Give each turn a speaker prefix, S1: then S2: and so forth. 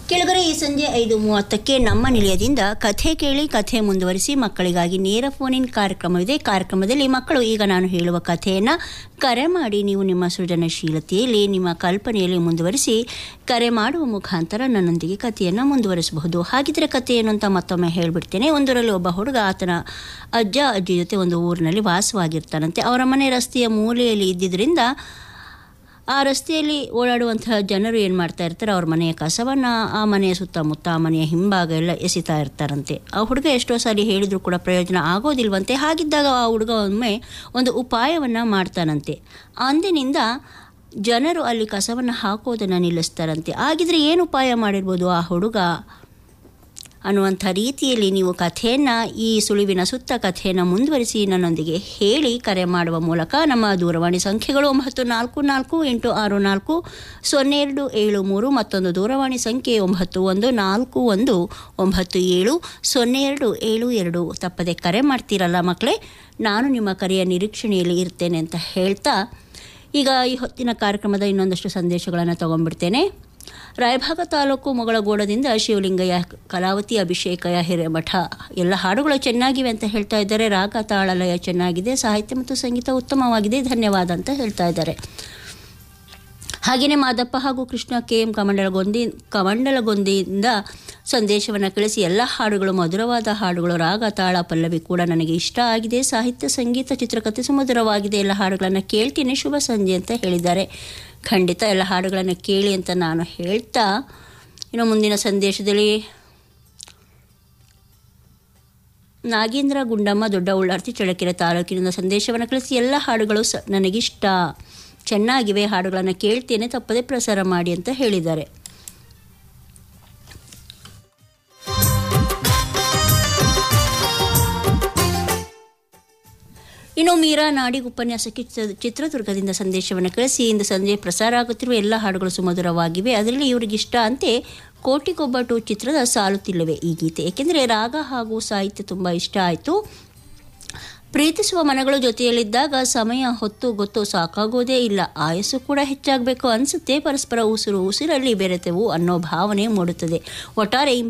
S1: ಕೆಳಗರೆ ಈ ಸಂಜೆ ಐದು ಮೂವತ್ತಕ್ಕೆ ನಮ್ಮ ನಿಲಯದಿಂದ ಕಥೆ ಕೇಳಿ ಕಥೆ ಮುಂದುವರಿಸಿ ಮಕ್ಕಳಿಗಾಗಿ ನೇರ ಫೋನ್ ಇನ್ ಕಾರ್ಯಕ್ರಮವಿದೆ ಕಾರ್ಯಕ್ರಮದಲ್ಲಿ ಮಕ್ಕಳು ಈಗ ನಾನು ಹೇಳುವ ಕಥೆಯನ್ನು ಕರೆ ಮಾಡಿ ನೀವು ನಿಮ್ಮ ಸೃಜನಶೀಲತೆಯಲ್ಲಿ ನಿಮ್ಮ ಕಲ್ಪನೆಯಲ್ಲಿ ಮುಂದುವರಿಸಿ ಕರೆ ಮಾಡುವ ಮುಖಾಂತರ ನನ್ನೊಂದಿಗೆ ಕಥೆಯನ್ನು ಮುಂದುವರಿಸಬಹುದು ಹಾಗಿದ್ರೆ ಕಥೆ ಏನು ಅಂತ ಮತ್ತೊಮ್ಮೆ ಹೇಳಿಬಿಡ್ತೇನೆ ಒಂದರಲ್ಲಿ ಒಬ್ಬ ಹುಡುಗ ಆತನ ಅಜ್ಜ ಅಜ್ಜಿ ಜೊತೆ ಒಂದು ಊರಿನಲ್ಲಿ ವಾಸವಾಗಿರ್ತಾನಂತೆ ಅವರ ಮನೆ ರಸ್ತೆಯ ಮೂಲೆಯಲ್ಲಿ ಇದ್ದಿದ್ದರಿಂದ ಆ ರಸ್ತೆಯಲ್ಲಿ ಓಡಾಡುವಂತಹ ಜನರು ಏನು ಮಾಡ್ತಾ ಇರ್ತಾರೆ ಅವ್ರ ಮನೆಯ ಕಸವನ್ನು ಆ ಮನೆಯ ಸುತ್ತಮುತ್ತ ಆ ಮನೆಯ ಹಿಂಭಾಗ ಎಲ್ಲ ಎಸಿತಾ ಇರ್ತಾರಂತೆ ಆ ಹುಡುಗ ಎಷ್ಟೋ ಸಾರಿ ಹೇಳಿದರೂ ಕೂಡ ಪ್ರಯೋಜನ ಆಗೋದಿಲ್ವಂತೆ ಹಾಗಿದ್ದಾಗ ಆ ಹುಡುಗ ಒಮ್ಮೆ ಒಂದು ಉಪಾಯವನ್ನು ಮಾಡ್ತಾನಂತೆ ಅಂದಿನಿಂದ ಜನರು ಅಲ್ಲಿ ಕಸವನ್ನು ಹಾಕೋದನ್ನು ನಿಲ್ಲಿಸ್ತಾರಂತೆ ಆಗಿದ್ರೆ ಏನು ಉಪಾಯ ಮಾಡಿರ್ಬೋದು ಆ ಹುಡುಗ ಅನ್ನುವಂಥ ರೀತಿಯಲ್ಲಿ ನೀವು ಕಥೆಯನ್ನು ಈ ಸುಳಿವಿನ ಸುತ್ತ ಕಥೆಯನ್ನು ಮುಂದುವರಿಸಿ ನನ್ನೊಂದಿಗೆ ಹೇಳಿ ಕರೆ ಮಾಡುವ ಮೂಲಕ ನಮ್ಮ ದೂರವಾಣಿ ಸಂಖ್ಯೆಗಳು ಒಂಬತ್ತು ನಾಲ್ಕು ನಾಲ್ಕು ಎಂಟು ಆರು ನಾಲ್ಕು ಸೊನ್ನೆ ಎರಡು ಏಳು ಮೂರು ಮತ್ತೊಂದು ದೂರವಾಣಿ ಸಂಖ್ಯೆ ಒಂಬತ್ತು ಒಂದು ನಾಲ್ಕು ಒಂದು ಒಂಬತ್ತು ಏಳು ಸೊನ್ನೆ ಎರಡು ಏಳು ಎರಡು ತಪ್ಪದೆ ಕರೆ ಮಾಡ್ತೀರಲ್ಲ ಮಕ್ಕಳೇ ನಾನು ನಿಮ್ಮ ಕರೆಯ ನಿರೀಕ್ಷಣೆಯಲ್ಲಿ ಇರ್ತೇನೆ ಅಂತ ಹೇಳ್ತಾ ಈಗ ಈ ಹೊತ್ತಿನ ಕಾರ್ಯಕ್ರಮದ ಇನ್ನೊಂದಷ್ಟು ಸಂದೇಶಗಳನ್ನು ತಗೊಂಡ್ಬಿಡ್ತೇನೆ ರಾಯಭಾಗ ತಾಲೂಕು ಮೊಗಳಗೋಡದಿಂದ ಶಿವಲಿಂಗಯ್ಯ ಕಲಾವತಿ ಅಭಿಷೇಕಯ ಹಿರೇಮಠ ಎಲ್ಲ ಹಾಡುಗಳು ಚೆನ್ನಾಗಿವೆ ಅಂತ ಹೇಳ್ತಾ ಇದ್ದಾರೆ ರಾಗ ತಾಳಲಯ ಚೆನ್ನಾಗಿದೆ ಸಾಹಿತ್ಯ ಮತ್ತು ಸಂಗೀತ ಉತ್ತಮವಾಗಿದೆ ಧನ್ಯವಾದ ಅಂತ ಹೇಳ್ತಾ ಇದ್ದಾರೆ ಹಾಗೆಯೇ ಮಾದಪ್ಪ ಹಾಗೂ ಕೃಷ್ಣ ಕೆ ಎಂ ಕಮಂಡಲಗೊಂದಿ ಕಮಂಡಲಗೊಂದಿಯಿಂದ ಸಂದೇಶವನ್ನು ಕಳಿಸಿ ಎಲ್ಲ ಹಾಡುಗಳು ಮಧುರವಾದ ಹಾಡುಗಳು ರಾಗ ತಾಳ ಪಲ್ಲವಿ ಕೂಡ ನನಗೆ ಇಷ್ಟ ಆಗಿದೆ ಸಾಹಿತ್ಯ ಸಂಗೀತ ಚಿತ್ರಕಥೆ ಸುಮಧುರವಾಗಿದೆ ಎಲ್ಲ ಹಾಡುಗಳನ್ನು ಕೇಳ್ತೀನಿ ಶುಭ ಸಂಜೆ ಅಂತ ಹೇಳಿದ್ದಾರೆ ಖಂಡಿತ ಎಲ್ಲ ಹಾಡುಗಳನ್ನು ಕೇಳಿ ಅಂತ ನಾನು ಹೇಳ್ತಾ ಇನ್ನು ಮುಂದಿನ ಸಂದೇಶದಲ್ಲಿ ನಾಗೇಂದ್ರ ಗುಂಡಮ್ಮ ದೊಡ್ಡ ಉಳ್ಳಾರ್ತಿ ಚಳ್ಳಕೆರೆ ತಾಲೂಕಿನಿಂದ ಸಂದೇಶವನ್ನು ಕಳಿಸಿ ಎಲ್ಲ ಹಾಡುಗಳು ಸ ನನಗಿಷ್ಟ ಚೆನ್ನಾಗಿವೆ ಹಾಡುಗಳನ್ನು ಕೇಳ್ತೇನೆ ತಪ್ಪದೆ ಪ್ರಸಾರ ಮಾಡಿ ಅಂತ ಹೇಳಿದ್ದಾರೆ ಇನ್ನು ಮೀರಾ ನಾಡಿಗ್ ಉಪನ್ಯಾಸಕ್ಕೆ ಚಿತ್ರದುರ್ಗದಿಂದ ಸಂದೇಶವನ್ನು ಕಳಿಸಿ ಇಂದು ಸಂಜೆ ಪ್ರಸಾರ ಆಗುತ್ತಿರುವ ಎಲ್ಲ ಹಾಡುಗಳು ಸುಮಧುರವಾಗಿವೆ ಅದರಲ್ಲಿ ಇವರಿಗಿಷ್ಟ ಅಂತೆ ಕೋಟಿಗೊಬ್ಬ ಟು ಚಿತ್ರದ ಸಾಲುತ್ತಿಲ್ಲವೆ ಈ ಗೀತೆ ಏಕೆಂದರೆ ರಾಗ ಹಾಗೂ ಸಾಹಿತ್ಯ ತುಂಬ ಇಷ್ಟ ಆಯಿತು ಪ್ರೀತಿಸುವ ಮನಗಳು ಜೊತೆಯಲ್ಲಿದ್ದಾಗ ಸಮಯ ಹೊತ್ತು ಗೊತ್ತು ಸಾಕಾಗೋದೇ ಇಲ್ಲ ಆಯಸ್ಸು ಕೂಡ ಹೆಚ್ಚಾಗಬೇಕು ಅನಿಸುತ್ತೆ ಪರಸ್ಪರ ಉಸಿರು ಉಸಿರಲ್ಲಿ ಬೆರೆತೆವು ಅನ್ನೋ ಭಾವನೆ ಮೂಡುತ್ತದೆ ಒಟ್ಟಾರೆ